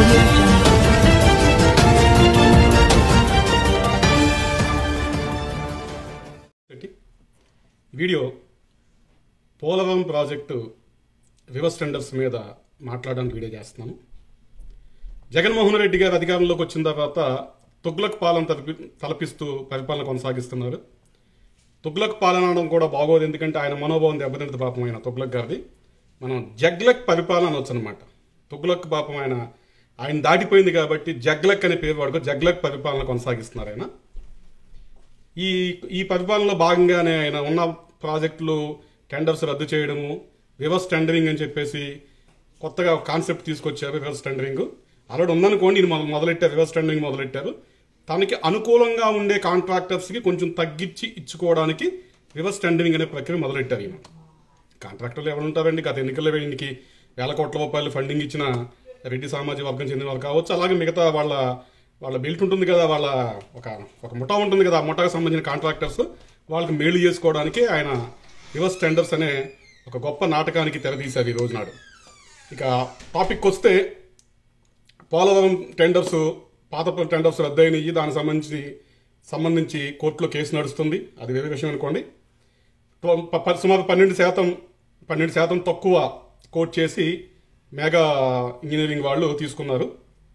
audio jungle. పెట్టి video Polavaram project reverse tenders మీద మాట్లాడడానికి వీడియో చేస్తున్నాను జగన్మోహన్ రెడ్డి గారు అధికారంలోకి వచ్చిన తర్వాత తుగ్లక్ పాలన తలపి తలపిస్తూ పరిపాలన కొనసాగిస్తున్నారు తుగ్లక్ పాలన అనడం కూడా బాగోదు ఎందుకంటే ఆయన మనోభావం దెబ్బతింట పాపం ఆయన తుగ్లక్ గారిది మనం జగ్లక్ పరిపాలన అనొచ్చు అనమాట తుగ్లక్ పాపం ఆయన ఆయన దాటిపోయింది కాబట్టి జగ్లక్ అనే పేరు వాడుకో జగ్లక్ పరిపాలన కొనసాగిస్తున్నారు ఆయన ఈ ఈ పరిపాలనలో భాగంగానే ఆయన ఉన్న ప్రాజెక్టులు టెండర్స్ రద్దు చేయడము రివర్స్ టెండరింగ్ అని చెప్పేసి కొత్తగా కాన్సెప్ట్ తీసుకొచ్చారు రివర్స్ టెండరింగ్ ఆల్రెడీ ఉందనుకోండి ఇది మొదలు మొదలెట్టారు రివర్స్ టెండరింగ్ మొదలెట్టారు తనకి అనుకూలంగా ఉండే కాంట్రాక్టర్స్కి కొంచెం తగ్గించి ఇచ్చుకోవడానికి రివర్స్ టెండరింగ్ అనే ప్రక్రియ మొదలెట్టారు ఈయన కాంట్రాక్టర్లు ఎవరు ఉంటారండి గత ఎన్నికల్లో వీళ్ళకి వేల కోట్ల రూపాయలు ఫండింగ్ ఇచ్చిన రెడ్డి సామాజిక వర్గం చెందిన వాళ్ళు కావచ్చు అలాగే మిగతా వాళ్ళ వాళ్ళ బెల్ట్ ఉంటుంది కదా వాళ్ళ ఒక ఒక ముఠా ఉంటుంది కదా ఆ ముఠాకు సంబంధించిన కాంట్రాక్టర్స్ వాళ్ళకి మేలు చేసుకోవడానికి ఆయన రివర్స్ టెండర్స్ అనే ఒక గొప్ప నాటకానికి తెరదీశారు ఈ రోజు నాడు ఇక టాపిక్ వస్తే పోలవరం టెండర్స్ పాత టెండర్స్ రద్దయినాయి దానికి సంబంధించి సంబంధించి కోర్టులో కేసు నడుస్తుంది అది వేరే విషయం అనుకోండి ప- ప- సుమారు పన్నెండు శాతం పన్నెండు శాతం తక్కువ కోట్ చేసి మెగా ఇంజనీరింగ్ వాళ్ళు తీసుకున్నారు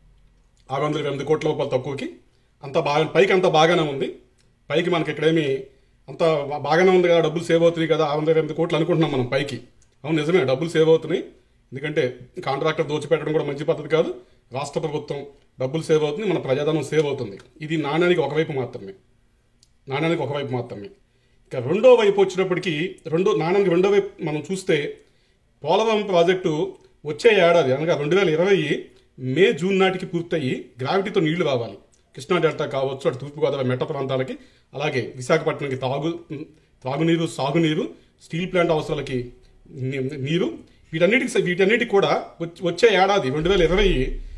ఆరు వందల ఎనిమిది కోట్ల రూపాయలు తక్కువకి అంత బాగా పైకి అంత బాగానే ఉంది పైకి మనకి ఇక్కడేమి అంత బా- బాగానే ఉంది కదా డబ్బులు సేవ్ అవుతున్నాయి కదా ఆరు వందల ఎనిమిది కోట్లు అనుకుంటున్నాం మనం పైకి అవును నిజమే డబ్బులు సేవ్ అవుతున్నాయి ఎందుకంటే కాంట్రాక్టర్ దోచిపెట్టడం కూడా మంచి పద్ధతి కాదు రాష్ట్ర ప్రభుత్వం డబ్బులు సేవ్ అవుతుంది మన ప్రజాధనం సేవ్ అవుతుంది ఇది నాణ్యానికి ఒకవైపు మాత్రమే నాణ్యానికి ఒకవైపు మాత్రమే ఇక రెండో వైపు వచ్చినప్పటికీ రెండో నాణ్యానికి రెండో వైపు మనం చూస్తే పోలవరం ప్రాజెక్టు వచ్చే ఏడాది అనగా రెండు వేల ఇరవై మే జూన్ నాటికి పూర్తయి గ్రావిటీతో నీళ్లు రావాలి కృష్ణా డెల్టా కావచ్చు అటు తూర్పుగోదావరి మెట్ట ప్రాంతాలకి అలాగే విశాఖపట్నంకి తాగు తాగునీరు సాగునీరు స్టీల్ ప్లాంట్ అవసరాలకి నీ- నీరు వీటన్నిటికి వీటన్నిటికి కూడా వచ్చ- వచ్చే ఏడాది రెండు వేల ఇరవై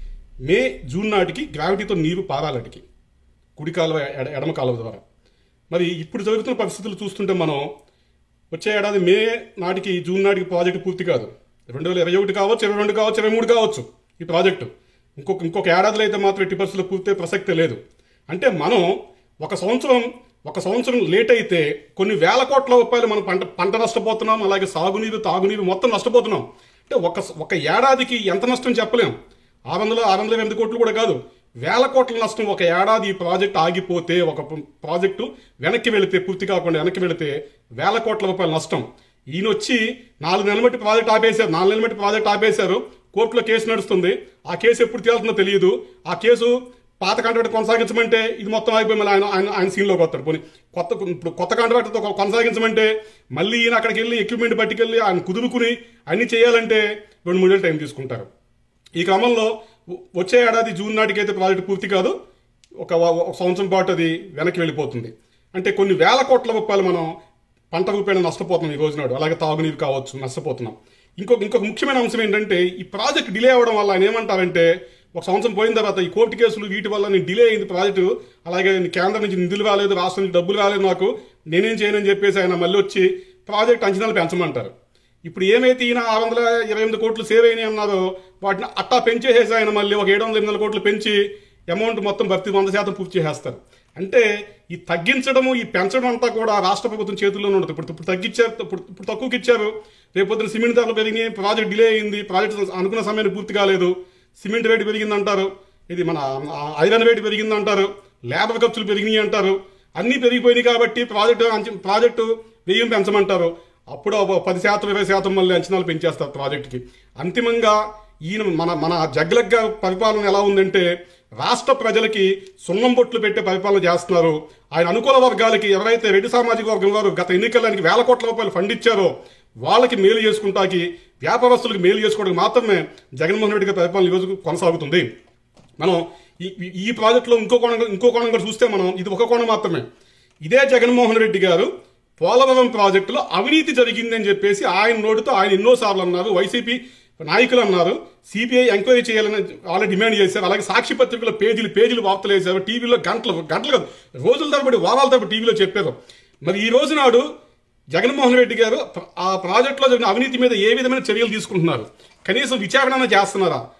మే జూన్ నాటికి గ్రావిటీతో నీరు పారాలటికి కుడి కాలువ ఎడ- ఎడమ కాలువ ద్వారా మరి ఇప్పుడు జరుగుతున్న పరిస్థితులు చూస్తుంటే మనం వచ్చే ఏడాది మే నాటికి జూన్ నాటికి ప్రాజెక్టు పూర్తి కాదు రెండు వేల ఇరవై ఒకటి కావచ్చు ఇరవై రెండు కావచ్చు ఇరవై మూడు కావచ్చు ఈ ప్రాజెక్టు ఇంకొక ఇంకొక ఏడాదిలో అయితే మాత్రం ఎట్టి పరిస్థితుల్లో పూర్తి ప్రసక్తే లేదు అంటే మనం ఒక సంవత్సరం ఒక సంవత్సరం లేట్ అయితే కొన్ని వేల కోట్ల రూపాయలు మనం పంట పంట నష్టపోతున్నాం అలాగే సాగునీరు తాగునీరు మొత్తం నష్టపోతున్నాం అంటే ఒక ఒక ఏడాదికి ఎంత నష్టం చెప్పలేం ఆరు వందల ఆరు వందల ఎనిమిది కోట్లు కూడా కాదు వేల కోట్ల నష్టం ఒక ఏడాది ఈ ప్రాజెక్ట్ ఆగిపోతే ఒక ప్ర- ప్రాజెక్టు వెనక్కి వెళితే పూర్తి కాకుండా వెనక్కి వెళితే వేల కోట్ల రూపాయల నష్టం ఈయన వచ్చి నాలుగు నెలల బట్టి ప్రాజెక్ట్ ఆపేశారు నాలుగు నెలల బట్టి ప్రాజెక్ట్ ఆపేశారు కోర్టులో కేసు నడుస్తుంది ఆ కేసు ఎప్పుడు తేలుతుందో తెలియదు ఆ కేసు పాత కాంట్రాక్ట్ కొనసాగించమంటే ఇది మొత్తం ఆగిపోయి మళ్ళీ ఆయన ఆయన ఆయన సీన్లోకి వస్తాడు పోనీ కొత్త ఇప్పుడు కొత్త కాంట్రాక్టర్తో కొనసాగించమంటే మళ్ళీ ఈయన అక్కడికి వెళ్ళి ఎక్విప్మెంట్ పట్టుకెళ్ళి ఆయన కుదురుకుని అన్ని చేయాలంటే రెండు మూడేళ్ళు టైం తీసుకుంటారు ఈ క్రమంలో వ- వచ్చే ఏడాది జూన్ నాటికైతే ప్రాజెక్టు పూర్తి కాదు ఒక వ- ఒక సంవత్సరం పాటు అది వెనక్కి వెళ్ళిపోతుంది అంటే కొన్ని వేల కోట్ల రూపాయలు మనం పంట రూపాయలు నష్టపోతున్నాం ఈ రోజు నాడు అలాగే తాగునీరు కావచ్చు నష్టపోతున్నాం ఇంకొక ఇంకొక ముఖ్యమైన అంశం ఏంటంటే ఈ ప్రాజెక్ట్ డిలే అవ్వడం వల్ల ఆయన ఏమంటారంటే ఒక సంవత్సరం పోయిన తర్వాత ఈ కోర్టు కేసులు వీటి వల్ల నేను డిలే అయింది ప్రాజెక్టు అలాగే కేంద్రం నుంచి నిధులు రాలేదు రాష్ట్రం నుంచి డబ్బులు రాలేదు నాకు నేనేం చేయనని చెప్పేసి ఆయన మళ్ళీ వచ్చి ప్రాజెక్ట్ అంచనాలు పెంచమంటారు ఇప్పుడు ఏమైతే ఈయన ఆరు వందల ఇరవై ఎనిమిది కోట్లు సేవ్ అయినాయి అన్నారో వాటిని అట్టా పెంచేసేసి ఆయన మళ్ళీ ఒక ఏడు వందల ఎనిమిది వందల కోట్లు పెంచి అమౌంట్ మొత్తం భర్తీ వంద శాతం పూర్తి చేసేస్తారు అంటే ఈ తగ్గించడము ఈ పెంచడం అంతా కూడా రాష్ట్ర ప్రభుత్వం చేతుల్లోనే ఉంటుంది ఇప్పుడు ఇప్పుడు తగ్గించారు ఇప్పుడు ఇప్పుడు తక్కువకి ఇచ్చారు రేపు పొద్దున సిమెంట్ ధరలు పెరిగినాయి ప్రాజెక్ట్ డిలే అయింది ప్రాజెక్ట్ అనుకున్న సమయానికి పూర్తి కాలేదు సిమెంట్ రేటు పెరిగింది అంటారు ఇది మన ఆ, ఐరన్ రేటు పెరిగింది అంటారు లేబర్ ఖర్చులు పెరిగినాయి అంటారు అన్నీ పెరిగిపోయినాయి కాబట్టి ప్రాజెక్టు అంచ- ప్రాజెక్టు వ్యయం పెంచమంటారు అప్పుడు ఒక పది శాతం ఇరవై శాతం మళ్ళీ అంచనాలు పెంచేస్తారు ప్రాజెక్టుకి అంతిమంగా ఈయన మన మన జగ్లగ్గ పరిపాలన ఎలా ఉందంటే రాష్ట్ర ప్రజలకి సున్నం బొట్లు పెట్టే పరిపాలన చేస్తున్నారు ఆయన అనుకూల వర్గాలకి ఎవరైతే రెడ్డి సామాజిక వర్గం వారు గత ఎన్నికలకి వేల కోట్ల రూపాయలు ఫండ్ ఇచ్చారో వాళ్ళకి మేలు చేసుకుంటాకి వ్యాపారస్తులకు మేలు చేసుకోవడానికి మాత్రమే జగన్మోహన్ రెడ్డి గారి పరిపాలన ఈరోజు కొనసాగుతుంది మనం ఈ ఈ- ఈ ప్రాజెక్టులో ఇంకో కోణం ఇంకో కోణం కూడా చూస్తే మనం ఇది ఒక కోణం మాత్రమే ఇదే జగన్మోహన్ రెడ్డి గారు పోలవరం ప్రాజెక్టులో అవినీతి జరిగిందని చెప్పేసి ఆయన నోటితో ఆయన ఎన్నోసార్లు అన్నారు వైసీపీ నాయకులు అన్నారు సిబిఐ ఎంక్వైరీ చేయాలని వాళ్ళు డిమాండ్ చేశారు అలాగే సాక్షి పత్రికలో పేజీలు పేజీలు వార్తలు వేశారు టీవీలో గంటలు గంటలు కాదు రోజుల తరబడి వారాల తరబడి టీవీలో చెప్పారు మరి ఈ రోజు నాడు జగన్మోహన్ రెడ్డి గారు ప్ర- ఆ ప్రాజెక్టులో జరిగిన అవినీతి మీద ఏ విధమైన చర్యలు తీసుకుంటున్నారు కనీసం విచారణ చేస్తున్నారా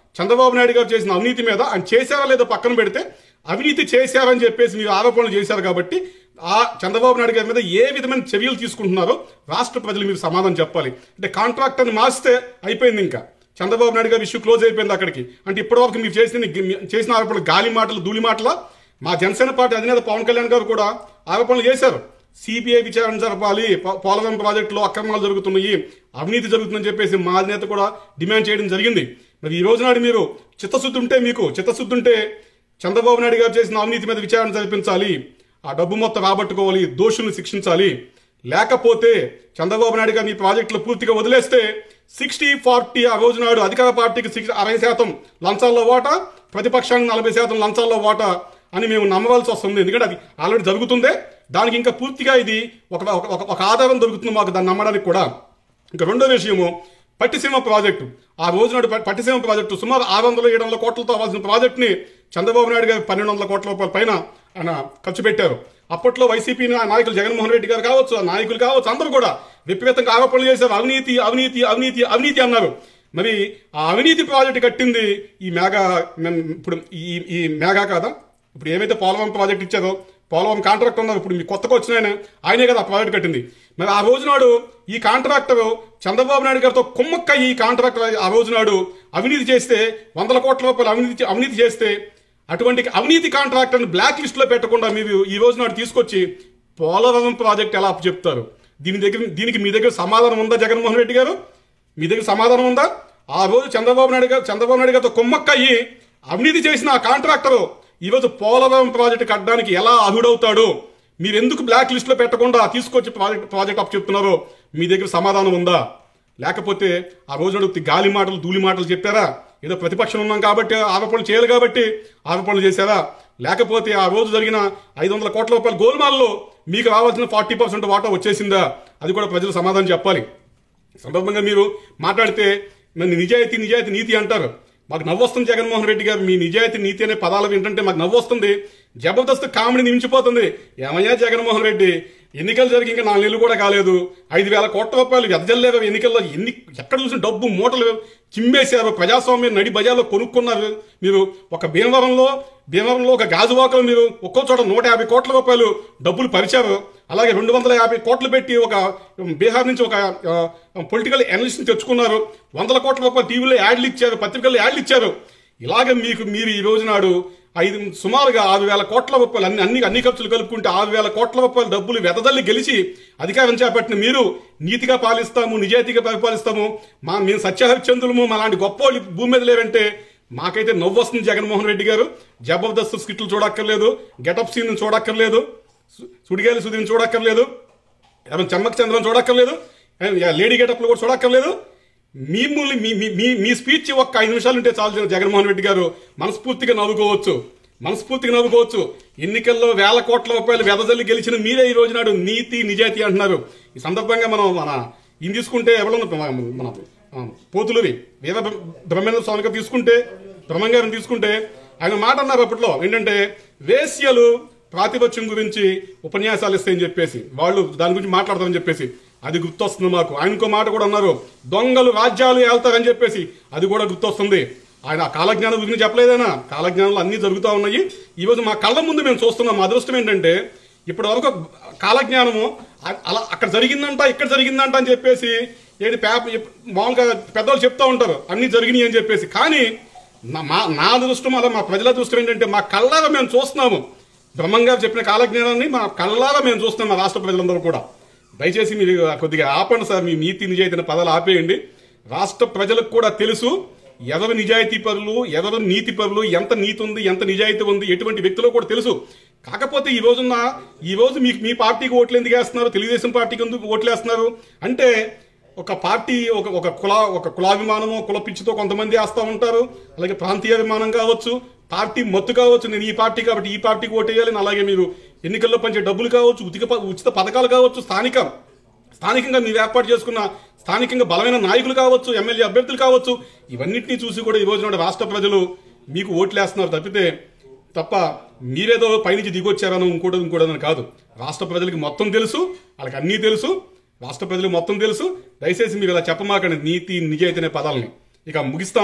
చంద్రబాబు నాయుడు గారు చేసిన అవినీతి మీద ఆయన చేశారా లేదో పక్కన పెడితే అవినీతి చేశారని చెప్పేసి మీరు ఆరోపణలు చేశారు కాబట్టి ఆ చంద్రబాబు నాయుడు గారి మీద ఏ విధమైన చర్యలు తీసుకుంటున్నారో రాష్ట్ర ప్రజలు మీరు సమాధానం చెప్పాలి అంటే కాంట్రాక్టర్ని మార్చితే అయిపోయింది ఇంకా చంద్రబాబు నాయుడు గారి ఇష్యూ క్లోజ్ అయిపోయింది అక్కడికి అంటే ఇప్పటివరకు మీరు చేసిన చేసిన ఆరోపణలు గాలి మాటలు ధూళి మాటల మా జనసేన పార్టీ అధినేత పవన్ కళ్యాణ్ గారు కూడా ఆరోపణలు చేశారు సిబిఐ విచారణ జరపాలి పో- పోలవరం ప్రాజెక్టులో అక్రమాలు జరుగుతున్నాయి అవినీతి జరుగుతుందని చెప్పేసి మా అధినేత కూడా డిమాండ్ చేయడం జరిగింది మరి ఈ రోజు నాడు మీరు చిత్తశుద్ధి ఉంటే మీకు చిత్తశుద్ధి ఉంటే చంద్రబాబు నాయుడు గారు చేసిన అవినీతి మీద విచారణ జరిపించాలి ఆ డబ్బు మొత్తం రాబట్టుకోవాలి దోషుల్ని శిక్షించాలి లేకపోతే చంద్రబాబు నాయుడు గారిని ఈ ప్రాజెక్టులు పూర్తిగా వదిలేస్తే సిక్స్టీ ఫార్టీ ఆ రోజు నాడు అధికార పార్టీకి సిక్స్ అరవై శాతం లంచాల్లో ఓటా ప్రతిపక్షానికి నలభై శాతం లంచాల్లో ఓటా అని మేము నమ్మవలసి వస్తుంది ఎందుకంటే అది ఆల్రెడీ జరుగుతుందే దానికి ఇంకా పూర్తిగా ఇది ఒక ఒక- ఒక- ఒక ఆధారం దొరుకుతుంది మాకు దాన్ని నమ్మడానికి కూడా ఇంకా రెండో విషయము పట్టిసీమ ప్రాజెక్టు ఆ రోజు నాడు ప- పట్టిసీమ ప్రాజెక్టు సుమారు ఆరు వందల ఏడు వందల కోట్లతో అవ్వాల్సిన ప్రాజెక్టుని చంద్రబాబు నాయుడు గారు పన్నెండు వందల కోట్ల రూపాయల పైన ఆయన ఖర్చు పెట్టారు అప్పట్లో వైసీపీ నా- నాయకులు జగన్మోహన్ రెడ్డి గారు కావచ్చు ఆ నాయకులు కావచ్చు అందరూ కూడా విపరీతంగా ఆరోపణలు చేశారు అవినీతి అవినీతి అవినీతి అవినీతి అన్నారు మరి ఆ అవినీతి ప్రాజెక్టు కట్టింది ఈ మేఘా మెం- ఇప్పుడు ఈ ఈ మేఘా కాదా ఇప్పుడు ఏమైతే పోలవరం ప్రాజెక్ట్ ఇచ్చారో పోలవరం కాంట్రాక్ట్ ఉన్నారు ఇప్పుడు మీ కొత్తగా వచ్చిన ఆయన ఆయనే కదా ఆ ప్రాజెక్ట్ కట్టింది మరి ఆ రోజు నాడు ఈ కాంట్రాక్టర్ చంద్రబాబు నాయుడు గారితో కుమ్మక్క ఈ కాంట్రాక్టర్ ఆ రోజు నాడు అవినీతి చేస్తే వందల కోట్ల రూపాయలు అవినీతి అవినీతి చేస్తే అటువంటి అవినీతి కాంట్రాక్టర్ని బ్లాక్ లిస్ట్లో పెట్టకుండా మీరు ఈ రోజు నాడు తీసుకొచ్చి పోలవరం ప్రాజెక్ట్ ఎలా చెప్తారు దీని దగ్గర దీనికి మీ దగ్గర సమాధానం ఉందా జగన్మోహన్ రెడ్డి గారు మీ దగ్గర సమాధానం ఉందా ఆ రోజు చంద్రబాబు నాయుడు గారు చంద్రబాబు నాయుడు గారితో కుమ్మక్క అయ్యి అవినీతి చేసిన ఆ కాంట్రాక్టరు ఈరోజు పోలవరం ప్రాజెక్టు కట్టడానికి ఎలా అర్హుడవుతాడు మీరు ఎందుకు బ్లాక్ లిస్ట్లో పెట్టకుండా తీసుకొచ్చి ప్రాజెక్ట్ ప్రాజెక్ట్ అప్ చెప్తున్నారో మీ దగ్గర సమాధానం ఉందా లేకపోతే ఆ రోజు అడుగుతూ గాలి మాటలు ధూళి మాటలు చెప్పారా ఏదో ప్రతిపక్షం ఉన్నాం కాబట్టి ఆరోపణలు చేయాలి కాబట్టి ఆరోపణలు చేశారా లేకపోతే ఆ రోజు జరిగిన ఐదు వందల కోట్ల రూపాయల గోల్మాల్లో మీకు రావాల్సిన ఫార్టీ పర్సెంట్ వాటా వచ్చేసిందా అది కూడా ప్రజలు సమాధానం చెప్పాలి సందర్భంగా మీరు మాట్లాడితే మరి నిజాయితీ నిజాయితీ నీతి అంటారు మాకు నవ్వొస్తుంది జగన్మోహన్ రెడ్డి గారు మీ నిజాయితీ నీతి అనే పదాలు వింటుంటే మాకు నవ్వొస్తుంది జబర్దస్త్ కామెడీ నిమిచిపోతుంది ఏమయ్యా జగన్మోహన్ రెడ్డి ఎన్నికలు జరిగి ఇంకా నాలుగు నెలలు కూడా కాలేదు ఐదు వేల కోట్ల రూపాయలు వెదజల్లేరు ఎన్నికల్లో ఎన్ని ఎక్కడ చూసిన డబ్బు మూటలు చిమ్మేశారు ప్రజాస్వామ్యం నడి బజార్లో కొనుక్కున్నారు మీరు ఒక భీమవరంలో భీమవరంలో ఒక గాజువాకలు మీరు ఒక్కో చోట నూట యాభై కోట్ల రూపాయలు డబ్బులు పరిచారు అలాగే రెండు వందల యాభై కోట్లు పెట్టి ఒక బీహార్ నుంచి ఒక పొలిటికల్ అనలిస్ట్ తెచ్చుకున్నారు వందల కోట్ల రూపాయలు టీవీలో యాడ్లు ఇచ్చారు పత్రికల్లో యాడ్లు ఇచ్చారు ఇలాగ మీకు మీరు ఈ రోజు నాడు ఐదు సుమారుగా ఆరు వేల కోట్ల రూపాయలు అన్ని అన్ని అన్ని ఖర్చులు కలుపుకుంటే ఆరు వేల కోట్ల రూపాయల డబ్బులు వెదజల్లి గెలిచి అధికారం చేపట్టిన మీరు నీతిగా పాలిస్తాము నిజాయితీగా పరిపాలిస్తాము మా మేము సత్యహరిచంద్రులము మా లాంటి గొప్ప వాళ్ళు భూమి మీద లేరంటే మాకైతే నవ్వు వస్తుంది జగన్మోహన్ రెడ్డి గారు జబర్దస్త్ స్కిట్లు చూడక్కర్లేదు గెటప్ సీన్ చూడక్కర్లేదు సు- సుడిగాలి సుదిని చూడక్కర్లేదు ఏమైనా చెమ్మక చంద్రం చూడక్కర్లేదు ఏ, లేడీ గెటప్లు కూడా చూడక్కర్లేదు మీ మూలి మీ మీ- మీ మీ స్పీచ్ ఒక్క ఐదు నిమిషాలు ఉంటే చాలు జగన్మోహన్ రెడ్డి గారు మనస్ఫూర్తిగా నవ్వుకోవచ్చు మనస్ఫూర్తిగా నవ్వుకోవచ్చు ఎన్నికల్లో వేల కోట్ల రూపాయలు వెదజల్లి గెలిచిన మీరే ఈ రోజు నాడు నీతి నిజాయితీ అంటున్నారు ఈ సందర్భంగా మనం మన ఇది తీసుకుంటే ఎవరో మన ఆ, పోతులవి వీర బ్రహ్మేంద్ర స్వామి గారు తీసుకుంటే బ్రహ్మం గారిని తీసుకుంటే ఆయన మాట అన్నారు అప్పట్లో ఏంటంటే వేశ్యలు ప్రాతిపత్యం గురించి ఉపన్యాసాలు ఇస్తాయని చెప్పేసి వాళ్ళు దాని గురించి మాట్లాడతారని చెప్పేసి అది గుర్తొస్తుంది మాకు ఆయన ఇంకో మాట కూడా అన్నారు దొంగలు రాజ్యాలు ఏళ్తారని చెప్పేసి అది కూడా గుర్తొస్తుంది ఆయన ఆ కాలజ్ఞానం గురించి చెప్పలేదైనా కాలజ్ఞానంలో అన్నీ జరుగుతూ ఉన్నాయి ఈరోజు మా కళ్ళ ముందు మేము చూస్తున్నాం మా అదృష్టం ఏంటంటే ఇప్పటి వరకు కాలజ్ఞానము అ- అలా అక్కడ జరిగిందంట ఇక్కడ జరిగిందంట అని చెప్పేసి ఏది పేప మామూలుగా పెద్దవాళ్ళు చెప్తా ఉంటారు అన్నీ జరిగినాయి అని చెప్పేసి కానీ నా మా నా అదృష్టం అలా మా ప్రజల అదృష్టం ఏంటంటే మా కళ్ళారా మేము చూస్తున్నాము బ్రహ్మం గారు చెప్పిన కాలజ్ఞానాన్ని మా కళ్ళారా మేము చూస్తున్నాం మా రాష్ట్ర ప్రజలందరూ కూడా దయచేసి మీరు కొద్దిగా ఆపండి సార్ మీ నీతి నిజాయితీని పదాలు ఆపేయండి రాష్ట్ర ప్రజలకు కూడా తెలుసు ఎవరు నిజాయితీ పరులు ఎవరు నీతి పరులు ఎంత నీతి ఉంది ఎంత నిజాయితీ ఉంది ఎటువంటి వ్యక్తులు కూడా తెలుసు కాకపోతే ఈ రోజున్న ఈ రోజు మీకు మీ పార్టీకి ఓట్లు ఎందుకు వేస్తున్నారు తెలుగుదేశం పార్టీకి ఎందుకు ఓట్లు వేస్తున్నారు అంటే ఒక పార్టీ ఒక ఒక కుల ఒక కులాభిమానము కుల పిచ్చితో కొంతమంది వేస్తూ ఉంటారు అలాగే ప్రాంతీయ అభిమానం కావచ్చు పార్టీ మత్తు కావచ్చు నేను ఈ పార్టీ కాబట్టి ఈ పార్టీకి ఓటేయాలని అలాగే మీరు ఎన్నికల్లో పంచే డబ్బులు కావచ్చు ఉచిత ప- ఉచిత పథకాలు కావచ్చు స్థానిక స్థానికంగా మీరు ఏర్పాటు చేసుకున్న స్థానికంగా బలమైన నాయకులు కావచ్చు ఎమ్మెల్యే అభ్యర్థులు కావచ్చు ఇవన్నిటిని చూసి కూడా ఈ రోజు నాడు రాష్ట్ర ప్రజలు మీకు ఓట్లు వేస్తున్నారు తప్పితే తప్ప మీరేదో పైనుంచి దిగొచ్చారనో ఇంకోటి ఇంకోటని కాదు రాష్ట్ర ప్రజలకి మొత్తం తెలుసు వాళ్ళకి అన్నీ తెలుసు రాష్ట్ర ప్రజలకు మొత్తం తెలుసు దయచేసి మీరు ఇలా చెప్పమాకండి నీతి నిజాయితీ అనే పదాలని ఇక ముగిస్తాను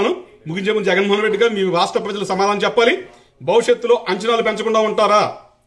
ముగించే ముందు జగన్మోహన్ రెడ్డి గారు మీ రాష్ట్ర ప్రజలు సమాధానం చెప్పాలి భవిష్యత్తులో అంచనాలు పెంచకుండా ఉంటారా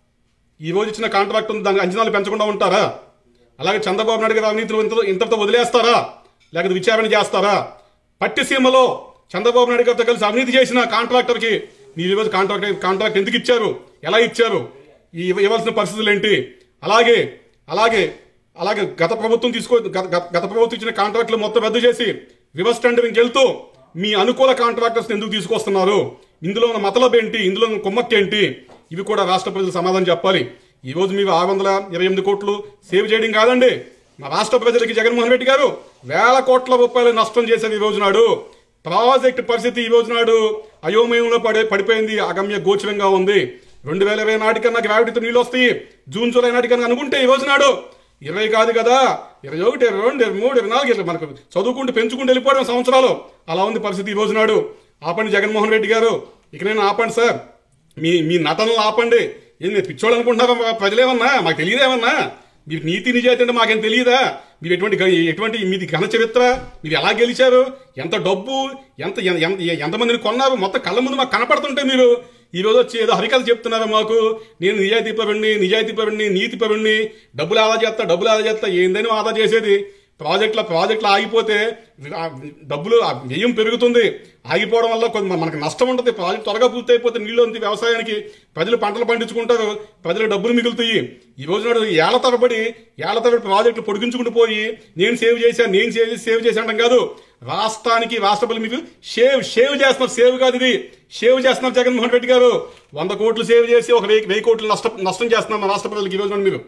ఈ రోజు ఇచ్చిన కాంట్రాక్ట్ ఉంది దానికి అంచనాలు పెంచకుండా ఉంటారా అలాగే చంద్రబాబు నాయుడు గారు అవినీతిలో ఇంత ఇంతతో వదిలేస్తారా లేకపోతే విచారణ చేస్తారా పట్టిసీమలో చంద్రబాబు నాయుడు గారితో కలిసి అవినీతి చేసిన కాంట్రాక్టర్కి మీరు ఈరోజు కాంట్రాక్ట్ కాంట్రాక్ట్ ఎందుకు ఇచ్చారు ఎలా ఇచ్చారు ఈ ఇవ్వ- ఇవ్వాల్సిన పరిస్థితులు ఏంటి అలాగే అలాగే అలాగే గత ప్రభుత్వం తీసుకో గత గత- గత ప్రభుత్వం ఇచ్చిన కాంట్రాక్టులు మొత్తం రద్దు చేసి రివర్స్ టెండరింగ్ వెళ్తూ మీ అనుకూల కాంట్రాక్టర్స్ ఎందుకు తీసుకొస్తున్నారు ఇందులో ఉన్న మతలబ్ ఏంటి ఇందులో ఉన్న కుమ్మక్కి ఏంటి ఇవి కూడా రాష్ట్ర ప్రజలు సమాధానం చెప్పాలి ఈ రోజు మీరు ఆరు వందల ఇరవై ఎనిమిది కోట్లు సేవ్ చేయడం కాదండి మా రాష్ట్ర ప్రజలకి జగన్మోహన్ రెడ్డి గారు వేల కోట్ల రూపాయలు నష్టం చేశారు ఈ రోజు నాడు ప్రాజెక్ట్ పరిస్థితి ఈ రోజు నాడు అయోమయంలో పడి పడిపోయింది అగమ్య గోచరంగా ఉంది రెండు వేల ఇరవై నాటికన్నా గ్రావిటీతో నీళ్ళు వస్తాయి జూన్ జూలై నాటికన్నా అనుకుంటే ఈ రోజు నాడు ఇరవై కాదు కదా ఇరవై ఒకటి ఇరవై రెండు ఇరవై మూడు ఇరవై నాలుగు ఇరవై మనకు చదువుకుంటూ పెంచుకుంటూ వెళ్ళిపోవడం సంవత్సరాలు అలా ఉంది పరిస్థితి ఈ రోజు నాడు ఆపండి జగన్మోహన్ రెడ్డి గారు ఇక నేను ఆపండి సార్ మీ మీ నటనలు ఆపండి ఏం మీరు పిచ్చోళ్ళు అనుకుంటున్నారా ప్రజలేమన్నా మాకు తెలియదేమన్నా మీరు నీతి నిజాయితీ అంటే మాకేం తెలియదా మీరు ఎటువంటి గ- ఎటువంటి మీది ఘన చరిత్ర మీరు ఎలా గెలిచారు ఎంత డబ్బు ఎంత ఎంత ఎంతమందిని కొన్నారు మొత్తం కళ్ళ ముందు మాకు కనపడుతుంటే మీరు ఈ రోజు వచ్చి ఏదో హరికథ చెప్తున్నారు మాకు నేను నిజాయితీ పరుణ్ణి నిజాయితీ పరుణ్ణి నీతి పరుణ్ణి డబ్బులు ఆదా చేస్తా డబ్బులు ఆదా చేస్తా ఏందని ఆదా చేసేది ప్రాజెక్టుల ప్రాజెక్టులు ఆగిపోతే ఆ డబ్బులు ఆ వ్యయం పెరుగుతుంది ఆగిపోవడం వల్ల కొంత మనకు నష్టం ఉంటుంది ప్రాజెక్ట్ త్వరగా పూర్తి అయిపోతే నీళ్ళు ఉంది వ్యవసాయానికి ప్రజలు పంటలు పండించుకుంటారు ప్రజలు డబ్బులు మిగులుతాయి ఈ రోజు నాడు ఏళ్ల తరబడి ఏళ్ల తరబడి ప్రాజెక్టులు పొడిగించుకుంటూ పోయి నేను సేవ్ చేశాను నేను సేవ్ చేసి సేవ్ చేశాను కాదు రాష్ట్రానికి రాష్ట్రపతి మీకు షేవ్ షేవ్ చేస్తున్నారు సేవ్ కాదు ఇది షేవ్ చేస్తున్నారు జగన్మోహన్ రెడ్డి గారు వంద కోట్లు సేవ్ చేసి ఒక వెయ్యి వెయ్యి కోట్లు నష్టం నష్టం చేస్తున్నారు మన రాష్ట్ర ప్రజలకు ఈ రోజు నాడు మీరు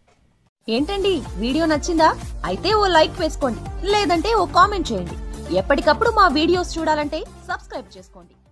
ఏంటండి వీడియో నచ్చిందా అయితే ఓ లైక్ వేసుకోండి లేదంటే ఓ కామెంట్ చేయండి ఎప్పటికప్పుడు మా వీడియోస్ చూడాలంటే సబ్స్క్రైబ్ చేసుకోండి